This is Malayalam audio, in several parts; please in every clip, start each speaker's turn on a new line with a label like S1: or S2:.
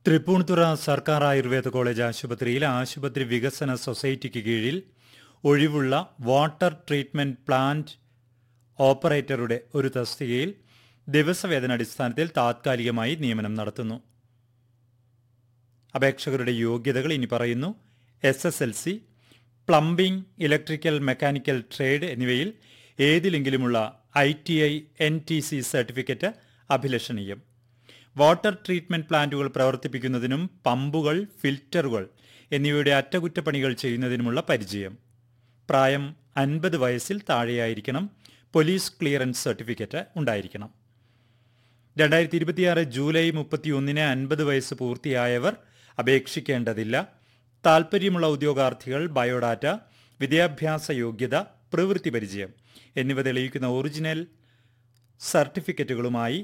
S1: തൃപ്പൂണിത്തുറ സർക്കാർ ആയുർവേദ കോളേജ് ആശുപത്രിയിൽ ആശുപത്രി വികസന സൊസൈറ്റിക്ക് കീഴിൽ ഒഴിവുള്ള വാട്ടർ ട്രീറ്റ്മെന്റ് പ്ലാന്റ് ഓപ്പറേറ്ററുടെ ഒരു തസ്തികയിൽ ദിവസവേതന അടിസ്ഥാനത്തിൽ താത്കാലികമായി നിയമനം നടത്തുന്നു അപേക്ഷകരുടെ യോഗ്യതകൾ ഇനി പറയുന്നു S S L C plumbing electrical mechanical trade എന്നിവയിൽ ഏതിലെങ്കിലുമുള്ള I T I N T C certificate അഭിലഷണീയം വാട്ടർ ട്രീറ്റ്മെന്റ് പ്ലാന്റുകൾ പ്രവർത്തിപ്പിക്കുന്നതിനും പമ്പുകൾ ഫിൽറ്ററുകൾ എന്നിവയുടെ അറ്റകുറ്റപ്പണികൾ ചെയ്യുന്നതിനുമുള്ള പരിചയം പ്രായം അൻപത് വയസ്സിൽ താഴെയായിരിക്കണം പോലീസ് ക്ലിയറൻസ് സർട്ടിഫിക്കറ്റ് ഉണ്ടായിരിക്കണം രണ്ടായിരത്തി ഇരുപത്തിയാറ് ജൂലൈ മുപ്പത്തിയൊന്നിന് അൻപത് വയസ്സ് പൂർത്തിയായവർ അപേക്ഷിക്കേണ്ടതില്ല താൽപ്പര്യമുള്ള ഉദ്യോഗാർത്ഥികൾ ബയോഡാറ്റ വിദ്യാഭ്യാസ യോഗ്യത പ്രവൃത്തി പരിചയം എന്നിവ തെളിയിക്കുന്ന ഒറിജിനൽ സർട്ടിഫിക്കറ്റുകളുമായി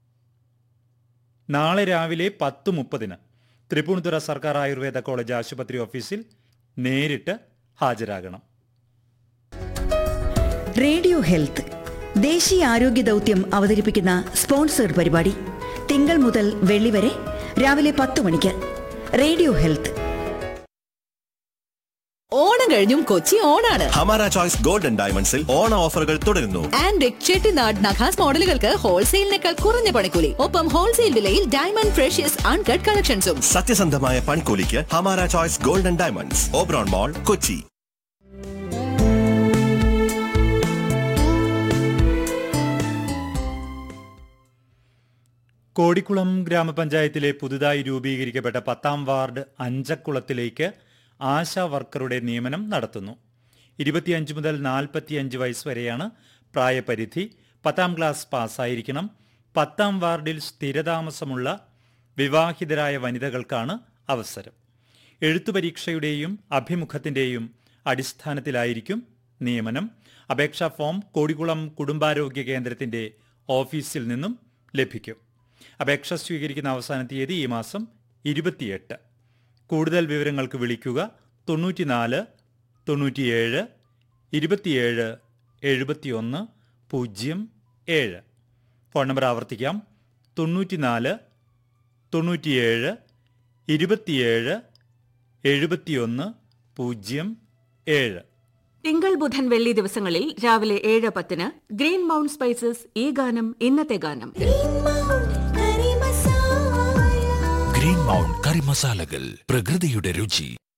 S1: നാളെ രാവിലെ പത്ത് മുപ്പതിന് തൃപ്പൂണിത്തുറ സർക്കാർ ആയുർവേദ കോളേജ് ആശുപത്രി ഓഫീസിൽ നേരിട്ട് ഹാജരാകണം
S2: റേഡിയോ ഹെൽത്ത് ദേശീയ ആരോഗ്യ ദൗത്യം അവതരിപ്പിക്കുന്ന സ്പോൺസേഡ് പരിപാടി തിങ്കൾ മുതൽ വെള്ളി വരെ രാവിലെ പത്ത് മണിക്ക് റേഡിയോ ഹെൽത്ത്
S3: ഓണം കഴിഞ്ഞും കൊച്ചി ഓണാണ്
S4: ഹമാര ചോയ്സ് ഗോൾഡൻ ഡയമണ്ട്സിൽ ഓണ ഓഫറുകൾ തുടരുന്നു
S3: ആൻഡ് ചെട്ടിനാട് നഖാസ് മോഡലുകൾക്ക് ഹോൾസെയിലിനേക്കാൾ കുറഞ്ഞ പണിക്കൂലി ഒപ്പം ഹോൾസെയിൽ വിലയിൽ ഡയമണ്ട് ഫ്രഷ്യസ് അൺകട്ട് കളക്ഷൻസും
S4: സത്യസന്ധമായ പൺകൂലിക്ക് Hamara choice golden diamonds Oberon mall Kochi
S1: Kodikulam ഗ്രാമപഞ്ചായത്തിലെ പുതുതായി രൂപീകരിക്കപ്പെട്ട പത്താം വാർഡ് അഞ്ചക്കുളത്തിലേക്ക് ആശാ വർക്കറുടെ നിയമനം നടത്തുന്നു ഇരുപത്തിയഞ്ച് മുതൽ നാൽപ്പത്തിയഞ്ച് വയസ്സ് വരെയാണ് പ്രായപരിധി പത്താം ക്ലാസ് പാസ്സായിരിക്കണം പത്താം വാർഡിൽ സ്ഥിരതാമസമുള്ള വിവാഹിതരായ വനിതകൾക്കാണ് അവസരം എഴുത്തു പരീക്ഷയുടെയും അഭിമുഖത്തിന്റെയും അടിസ്ഥാനത്തിലായിരിക്കും നിയമനം അപേക്ഷാ ഫോം കോടിക്കുളം കുടുംബാരോഗ്യ കേന്ദ്രത്തിന്റെ ഓഫീസിൽ നിന്നും ലഭിക്കും അപേക്ഷ സ്വീകരിക്കുന്ന അവസാന തീയതി ഈ മാസം ഇരുപത്തിയെട്ട് കൂടുതൽ വിവരങ്ങൾക്ക് വിളിക്കുക തൊണ്ണൂറ്റിനാല് തൊണ്ണൂറ്റിയേഴ് ഇരുപത്തിയേഴ് എഴുപത്തിയൊന്ന് പൂജ്യം ഏഴ് ഫോൺ നമ്പർ ആവർത്തിക്കാം തൊണ്ണൂറ്റിനാല് തൊണ്ണൂറ്റിയേഴ് ഇരുപത്തിയേഴ് എഴുപത്തിയൊന്ന് പൂജ്യം ഏഴ്
S5: തിങ്കൾ ബുധൻ വെള്ളി ദിവസങ്ങളിൽ രാവിലെ ഏഴ് പത്തിന് ഗ്രീൻ മൗണ്ട് സ്പൈസസ് ഈ ഗാനം ഇന്നത്തെ ഗാനം
S6: ഗ്രീൻ മൗണ്ട് കറി മസാലകൾ പ്രകൃതിയുടെ രുചി